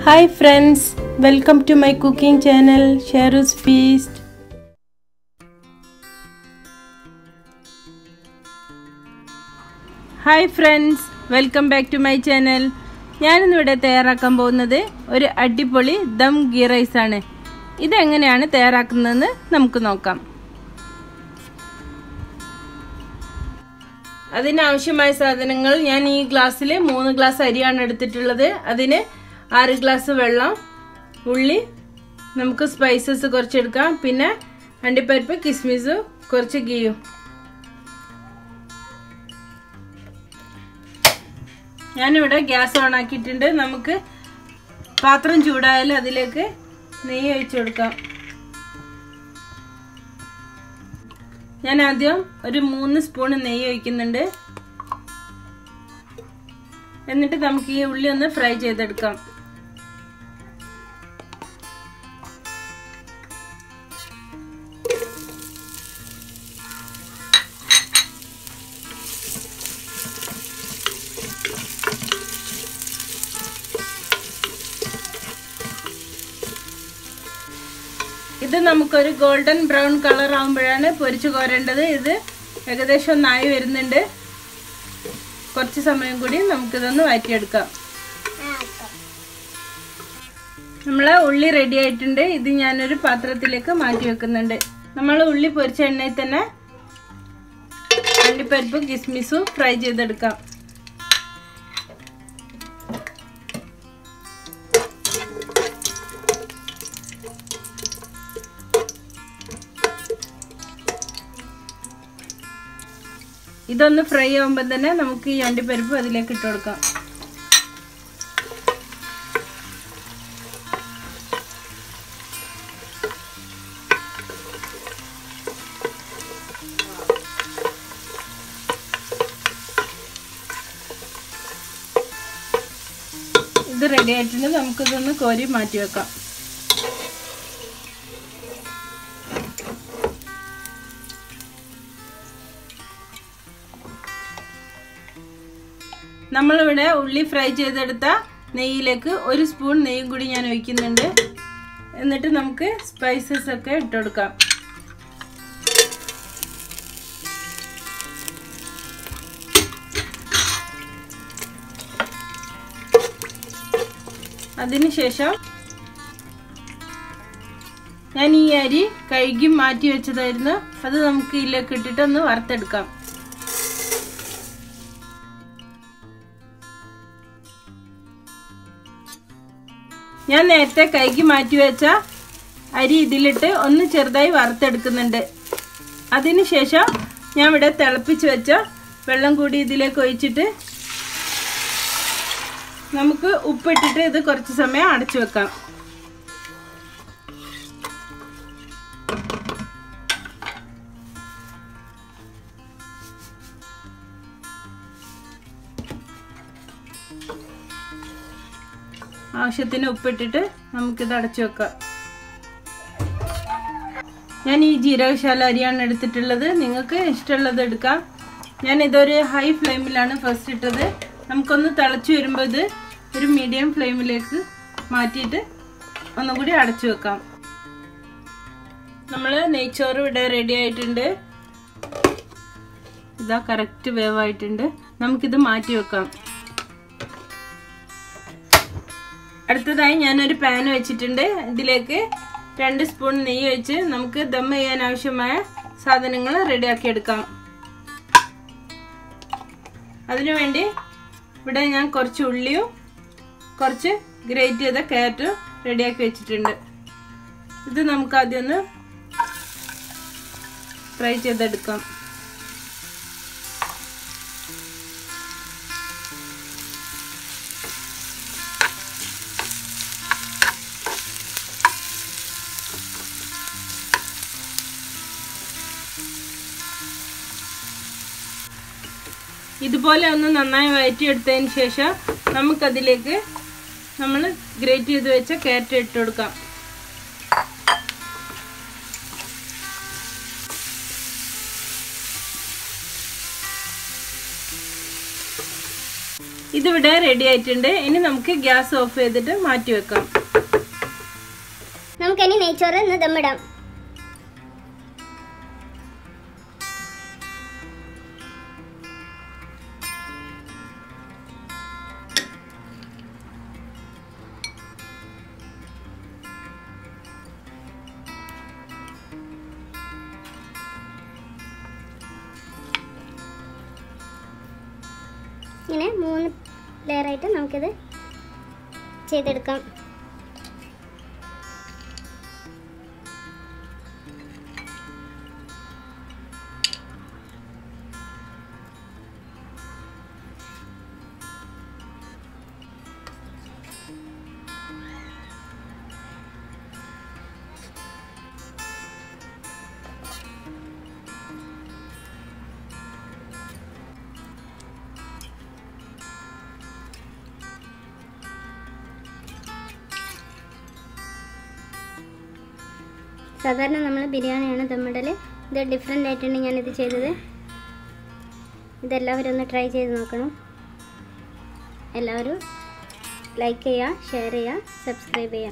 hi friends welcome to my cooking channel ഷെയറൂസ് feast hi friends welcome back to my channel ഞാനിന്നിവിടെ തയ്യാറാക്കാൻ പോകുന്നത് ഒരു അടിപൊളി ദം ഗീ റൈസ് ആണ് ഇതെങ്ങനെയാണ് തയ്യാറാക്കുന്നതെന്ന് നമുക്ക് നോക്കാം അതിനാവശ്യമായ സാധനങ്ങൾ ഞാൻ ഈ ഗ്ലാസ്സിൽ മൂന്ന് ഗ്ലാസ് അരിയാണ് എടുത്തിട്ടുള്ളത് അതിന് ആറ് ഗ്ലാസ് വെള്ളം ഉള്ളി നമുക്ക് സ്പൈസസ് കുറച്ചെടുക്കാം പിന്നെ അണ്ടിപ്പരിപ്പ് കിസ്മിസ് കുറച്ച് ഗീയും ഞാനിവിടെ ഗ്യാസ് ഓൺ ആക്കിയിട്ടുണ്ട് നമുക്ക് പാത്രം ചൂടായാൽ അതിലേക്ക് നെയ്യ് ഒഴിച്ചു കൊടുക്കാം ഞാൻ ആദ്യം ഒരു മൂന്ന് സ്പൂൺ നെയ്യ് ഒഴിക്കുന്നുണ്ട് എന്നിട്ട് നമുക്ക് ഈ ഉള്ളി ഒന്ന് ഫ്രൈ ചെയ്തെടുക്കാം ഇത് നമുക്കൊരു ഗോൾഡൻ ബ്രൗൺ കളർ ആകുമ്പോഴാണ് പൊരിച്ചു കോരേണ്ടത് ഇത് ഏകദേശം ഒന്നായി വരുന്നുണ്ട് കുറച്ച് സമയം കൂടി നമുക്കിതൊന്ന് വാറ്റിയെടുക്കാം നമ്മളെ ഉള്ളി റെഡി ആയിട്ടുണ്ട് ഇത് ഞാനൊരു പാത്രത്തിലേക്ക് മാറ്റി വെക്കുന്നുണ്ട് നമ്മൾ ഉള്ളി പൊരിച്ച എണ്ണയിൽ തന്നെ അണ്ടിപ്പരിപ്പും കിസ്മിസും ഫ്രൈ ചെയ്തെടുക്കാം ഇതൊന്ന് ഫ്രൈ ആകുമ്പോൾ തന്നെ നമുക്ക് ഈ അണ്ടിപ്പരിപ്പ് അതിലേക്ക് ഇട്ട് കൊടുക്കാം ഇത് റെഡി ആയിട്ടുണ്ട് നമുക്കിതൊന്ന് കോരി മാറ്റി വെക്കാം നമ്മളിവിടെ ഉള്ളി ഫ്രൈ ചെയ്തെടുത്ത നെയ്യിലേക്ക് ഒരു സ്പൂൺ നെയ്യും കൂടി ഞാൻ ഒഴിക്കുന്നുണ്ട് എന്നിട്ട് നമുക്ക് സ്പൈസസ് ഒക്കെ ഇട്ടുകൊടുക്കാം അതിനുശേഷം ഞാൻ ഈ അരി കഴുകി മാറ്റി വെച്ചതായിരുന്നു അത് നമുക്ക് ഇതിലേക്ക് ഇട്ടിട്ട് ഒന്ന് വറുത്തെടുക്കാം ഞാൻ നേരത്തെ കൈക്ക് മാറ്റി വെച്ച അരി ഇതിലിട്ട് ഒന്ന് ചെറുതായി വറുത്തെടുക്കുന്നുണ്ട് അതിനുശേഷം ഞാൻ ഇവിടെ തിളപ്പിച്ച് വെച്ച വെള്ളം കൂടി ഇതിലേക്ക് ഒഴിച്ചിട്ട് നമുക്ക് ഉപ്പിട്ടിട്ട് ഇത് കുറച്ച് സമയം അടച്ചു വെക്കാം ആവശ്യത്തിന് ഉപ്പിട്ടിട്ട് നമുക്കിത് അടച്ചു വെക്കാം ഞാൻ ഈ ജീരകശാല അരിയാണ് എടുത്തിട്ടുള്ളത് നിങ്ങൾക്ക് ഇഷ്ടമുള്ളത് എടുക്കാം ഞാൻ ഇതൊരു ഹൈ ഫ്ലെയിമിലാണ് ഫസ്റ്റ് ഇട്ടത് നമുക്കൊന്ന് തിളച്ചു വരുമ്പോൾ ഇത് ഒരു മീഡിയം ഫ്ലെയിമിലേക്ക് മാറ്റിയിട്ട് ഒന്നുകൂടി അടച്ചു വെക്കാം നമ്മൾ നെയ്ച്ചോറ് ഇവിടെ റെഡി ആയിട്ടുണ്ട് ഇതാ കറക്റ്റ് വേവായിട്ടുണ്ട് നമുക്കിത് മാറ്റി വെക്കാം അടുത്തതായി ഞാനൊരു പാൻ വെച്ചിട്ടുണ്ട് ഇതിലേക്ക് രണ്ട് സ്പൂൺ നെയ്യ് വെച്ച് നമുക്ക് ദം ചെയ്യാൻ ആവശ്യമായ സാധനങ്ങൾ റെഡിയാക്കി എടുക്കാം അതിനുവേണ്ടി ഇവിടെ ഞാൻ കുറച്ച് ഉള്ളിയും കുറച്ച് ഗ്രേറ്റ് ചെയ്ത ക്യാരറ്റും റെഡിയാക്കി വെച്ചിട്ടുണ്ട് ഇത് നമുക്ക് ആദ്യം ഒന്ന് ഫ്രൈ ചെയ്തെടുക്കാം ഇതുപോലെ ഒന്ന് നന്നായി വഴറ്റിയെടുത്തതിന് ശേഷം നമുക്കതിലേക്ക് നമ്മൾ ഗ്രേറ്റ് ചെയ്ത് വെച്ച ക്യാരറ്റ് ഇട്ട് കൊടുക്കാം ഇതിവിടെ റെഡി ആയിട്ടുണ്ട് ഇനി നമുക്ക് ഗ്യാസ് ഓഫ് ചെയ്തിട്ട് മാറ്റി വെക്കാം നമുക്കിനി നെയ്ച്ചോറ് ഇന്ന് ദമ്മിടാം ഇങ്ങനെ മൂന്ന് ലെയറായിട്ട് നമുക്കിത് ചെയ്തെടുക്കാം സാധാരണ നമ്മൾ ബിരിയാണിയാണ് ദമ്മിടൽ ഇത് ഡിഫറെൻ്റ് ആയിട്ടാണ് ഞാനിത് ചെയ്തത് ഇതെല്ലാവരും ഒന്ന് ട്രൈ ചെയ്ത് നോക്കണം എല്ലാവരും ലൈക്ക് ചെയ്യുക ഷെയർ ചെയ്യുക സബ്സ്ക്രൈബ് ചെയ്യുക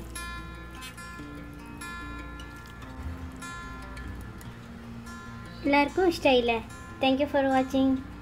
എല്ലാവർക്കും ഇഷ്ടമായില്ലേ താങ്ക് യു ഫോർ വാച്ചിങ്